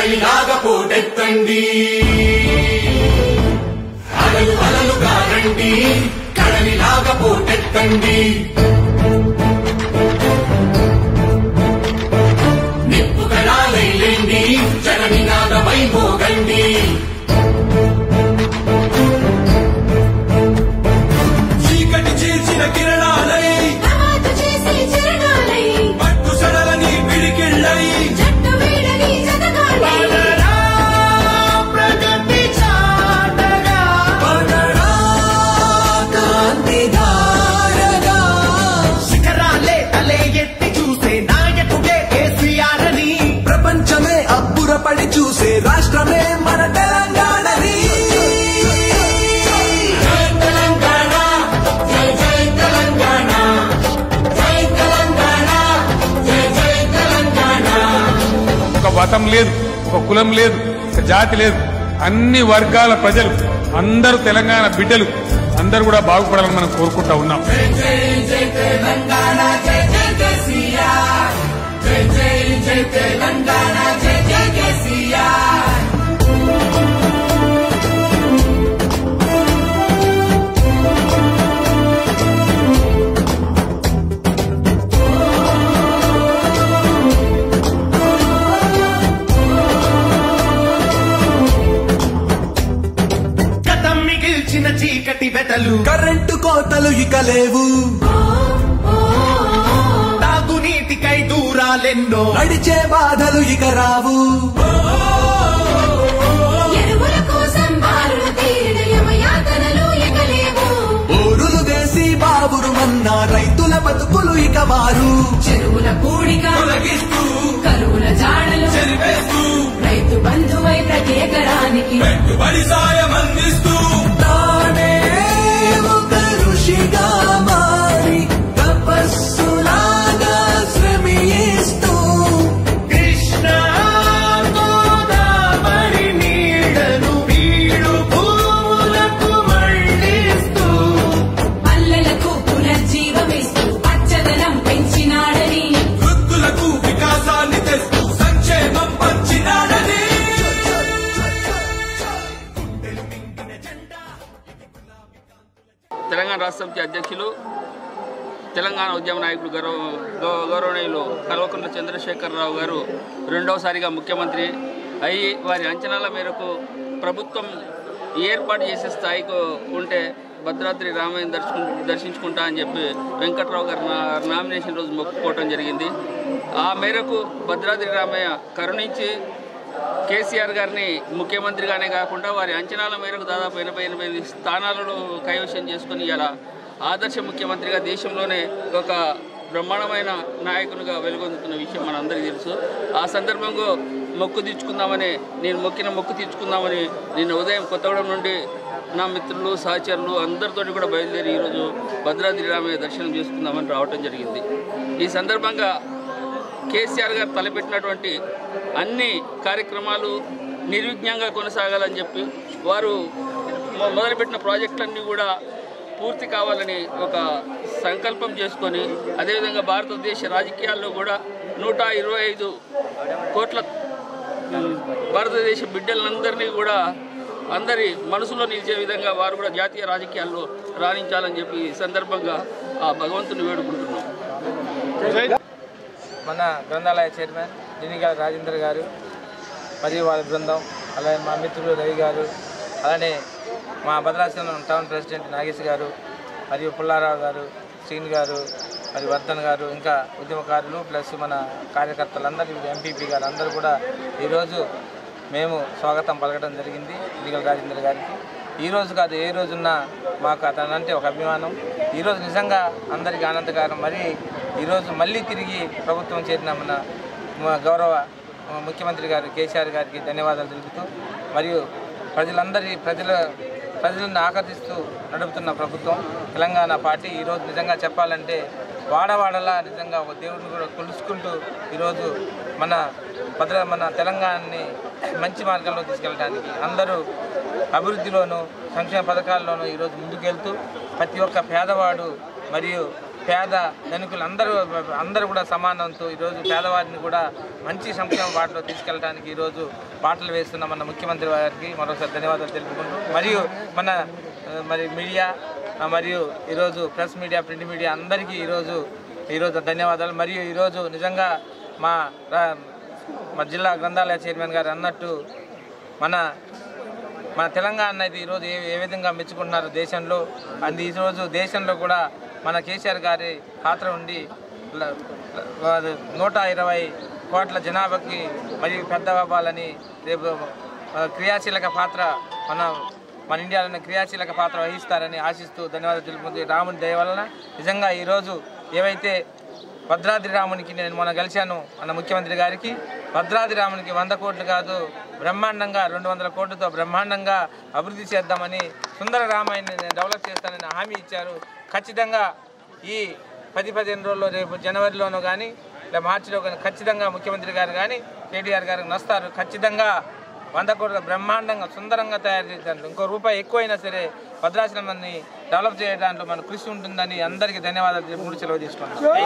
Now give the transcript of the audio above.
కడలిలాగా పోటెత్తండి అలలు అలలుగా రండి కడలిలాగా పోటెత్తండి నిప్పు కళాలైలేండి జననినాదమై మోగండి చీకటి చీల్చిన కిరణాలై నమాజు చేసే చరణాలై పట్టు సడలని పిడికిళ్ళై జట్టు వీడని జతకాలై ప్రగతి చాటగా పడరా కాంతిదారగా శిఖరాలే తలే ఎత్తి చూసే నాయకుడే కేసీఆర్ అని ప్రపంచమే అబ్బురపడి చూసే రాష్ట్రమే మన తెలంగాణని జై తెలంగాణ జై జై తెలంగాణ జై తెలంగాణ జై జై తెలంగాణ ఒక మతం లేదు ఒక కులం లేదు ఒక జాతి లేదు అన్ని వర్గాల ప్రజలు అందరూ తెలంగాణ బిడ్డలు అందరూ కూడా బాగుపడాలని మనం కోరుకుంటా ఉన్నాం జై జై తెలంగాణ జై జై కేసీఆర్ జై జై జై తెలంగాణ జై జై కేసీఆర్ గతం మిగిల్చిన చీకటి వెతలు కరెంటు కోతలు ఇక లేవు తాగునీటికై దూరాలెన్నో నడిచే బాధలు ఇక రావు ఎరువుల కోసం బారులు తీరిన యమయాతనలు ఎగలేవు ఊరులు వేసి బాబురు మన్న రైతుల బతుకులు ఇక మారు చెరువుల కూడిక తొలగిస్తూ కరువుల జాడలు చెరిపేస్తూ రైతు బంధువై ప్రతి ఎకరానికి పెట్టుబడి సాయం అందిస్తూ తానే ఒక ఋషిగా మారి తపస్సులాగా శ్రమిస్తూ కృష్ణ గోదావరి నీడను వీడు భూములకు మళ్ళిస్తూ పల్లెలకు పునర్జీవమిస్తూ పచ్చదనం పెంచినాడని వృద్ధులకు వికాసాన్ని తెస్తూ సంక్షేమం పంచినాడని తెలంగాణ రాష్ట్ర సమితి అధ్యక్షులు తెలంగాణ ఉద్యమ నాయకుడు గౌరవ గౌ- గౌరవనీయులు కల్వకుంట్ల చంద్రశేఖరరావు గారు రెండవసారిగా ముఖ్యమంత్రి అయ్యి వారి అంచనాల మేరకు ప్రభుత్వం ఏర్పాటు చేసే స్థాయికి ఉంటే భద్రాద్రి రామయ్య దర్శకు దర్శించుకుంటా అని చెప్పి వెంకట్రావు గారు నా నామినేషన్ రోజు మొక్కుకోవటం జరిగింది ఆ మేరకు భద్రాద్రి రామయ్య కరుణించి కేసీఆర్ గారిని ముఖ్యమంత్రిగానే కాకుండా వారి అంచనాల మేరకు దాదాపు ఎనభై ఎనభై స్థానాలను కైవశం చేసుకుని ఇలా ఆదర్శ ముఖ్యమంత్రిగా దేశంలోనే ఒక బ్రహ్మాండమైన నాయకునిగా వెలుగొందుతున్న విషయం మనందరికీ తెలుసు ఆ సందర్భంగా మొక్కు తీర్చుకుందామని నేను మొక్కిన మొక్కు తీర్చుకుందామని నిన్న ఉదయం కొత్తగూడెం నుండి నా మిత్రులు సహచరులు అందరితోటి కూడా బయలుదేరి ఈరోజు భద్రాద్రి రామయ్య దర్శనం చేసుకుందామని రావటం జరిగింది ఈ సందర్భంగా కేసీఆర్ గారు తలపెట్టినటువంటి అన్ని కార్యక్రమాలు నిర్విఘ్నంగా కొనసాగాలని చెప్పి వారు మొ- మొదలుపెట్టిన ప్రాజెక్టులన్నీ కూడా పూర్తి కావాలని ఒక సంకల్పం చేసుకొని అదేవిధంగా భారతదేశ రాజకీయాల్లో కూడా నూట ఇరవై ఐదు కోట్ల ఉమ్, భారతదేశ బిడ్డలందరినీ కూడా అందరి మనసులో నిలిచే విధంగా వారు కూడా జాతీయ రాజకీయాల్లో రాణించాలని చెప్పి ఈ సందర్భంగా ఆ భగవంతుని వేడుకుంటున్నాం మన గ్రంథాలయ చైర్మన్ దినిగా రాజేంద్ర గారు మరియు వాళ్ళ బృందం అలాగే మా మిత్రులు రవి గారు అలానే మా భద్రాచలం టౌన్ ప్రెసిడెంట్ నాగేష్ గారు మరియు పుల్లారావు గారు శ్రీని గారు మరి వర్ధన్ గారు ఇంకా ఉద్యమకారులు ప్లస్ మన కార్యకర్తలందరూ ఎంపీపీ గారు అందరూ కూడా ఈరోజు మేము స్వాగతం పలకడం జరిగింది దిగల రాజేంద్ర గారికి ఈ రోజు కాదు ఏ రోజున్నా మాకు అతనంటే ఒక అభిమానం ఈరోజు నిజంగా అందరికీ ఆనందకరం మరి ఈరోజు మళ్ళీ తిరిగి ప్రభుత్వం చేరిన మన మా గౌరవ ముఖ్యమంత్రి గారు కేసీఆర్ గారికి ధన్యవాదాలు తెలుపుతూ మరియు ప్రజలందరి ప్రజల ప్రజలను ఆకర్షిస్తూ నడుపుతున్న ప్రభుత్వం తెలంగాణ పార్టీ ఈరోజు నిజంగా చెప్పాలంటే వాడవాడలా నిజంగా ఒక దేవుడిని కూడా కొలుసుకుంటూ ఈరోజు మన భద్ర మన తెలంగాణని మంచి మార్గంలో తీసుకెళ్ళడానికి అందరూ అభివృద్ధిలోనూ సంక్షేమ పథకాల్లోనూ ఈరోజు ముందుకెళ్తూ ప్రతి ఒక్క పేదవాడు మరియు పేద ధనికులు అందరూ అందరూ కూడా సమానంతో ఈరోజు పేదవారిని కూడా మంచి సంక్షేమ బాటలో తీసుకెళ్ళడానికి ఈరోజు బాటలు వేస్తున్న మన ముఖ్యమంత్రి గారికి మరోసారి ధన్యవాదాలు తెలుపుకుంటూ మరియు మన ఆ, మరి మీడియా ఆ, మరియు ఈరోజు ప్రెస్ మీడియా ప్రింట్ మీడియా అందరికీ ఈరోజు ఈరోజు ధన్యవాదాలు మరియు ఈరోజు నిజంగా మా రా- మా జిల్లా గ్రంథాలయ చైర్మన్ గారు అన్నట్టు మన మన తెలంగాణ అయితే ఈరోజు ఏ ఏ విధంగా మెచ్చుకుంటున్నారు దేశంలో అంది ఈరోజు దేశంలో కూడా మన కేసీఆర్ గారి పాత్ర ఉండి ల- ల- అది నూట ఇరవై కోట్ల జనాభాకి మరియు పెద్ద అవ్వాలని రేపు ఆ, క్రియాశీలక పాత్ర మన మన ఇండియాలోని క్రియాశీలక పాత్ర వహిస్తారని ఆశిస్తూ ధన్యవాదాలు తెలుపుతుంది రాముని దయ వలన నిజంగా ఈరోజు ఏవైతే భద్రాద్రి రామునికి నేను మొన్న కలిశాను అన్న ముఖ్యమంత్రి గారికి భద్రాద్రి రామునికి వంద కోట్లు కాదు బ్రహ్మాండంగా రెండు వందల కోట్లతో బ్రహ్మాండంగా అభివృద్ధి చేద్దామని సుందర రామాయణని నేను డెవలప్ చేస్తానని హామీ ఇచ్చారు ఖచ్చితంగా ఈ పది పదిహేను రోజుల్లో రేపు జనవరిలోనూ కానీ లేదా మార్చిలో కానీ ఖచ్చితంగా ముఖ్యమంత్రి గారు కానీ కేటీఆర్ గారు నస్తారు ఖచ్చితంగా వంద కోట్ల బ్రహ్మాండంగా సుందరంగా తయారు చేసేదాంట్లో ఇంకో రూపాయి ఎక్కువైనా సరే భద్రాచలాన్ని డెవలప్ చేయడానికి మన కృషి ఉంటుందని అందరికీ ధన్యవాదాలు చెప్పి సెలవు తీసుకున్నాను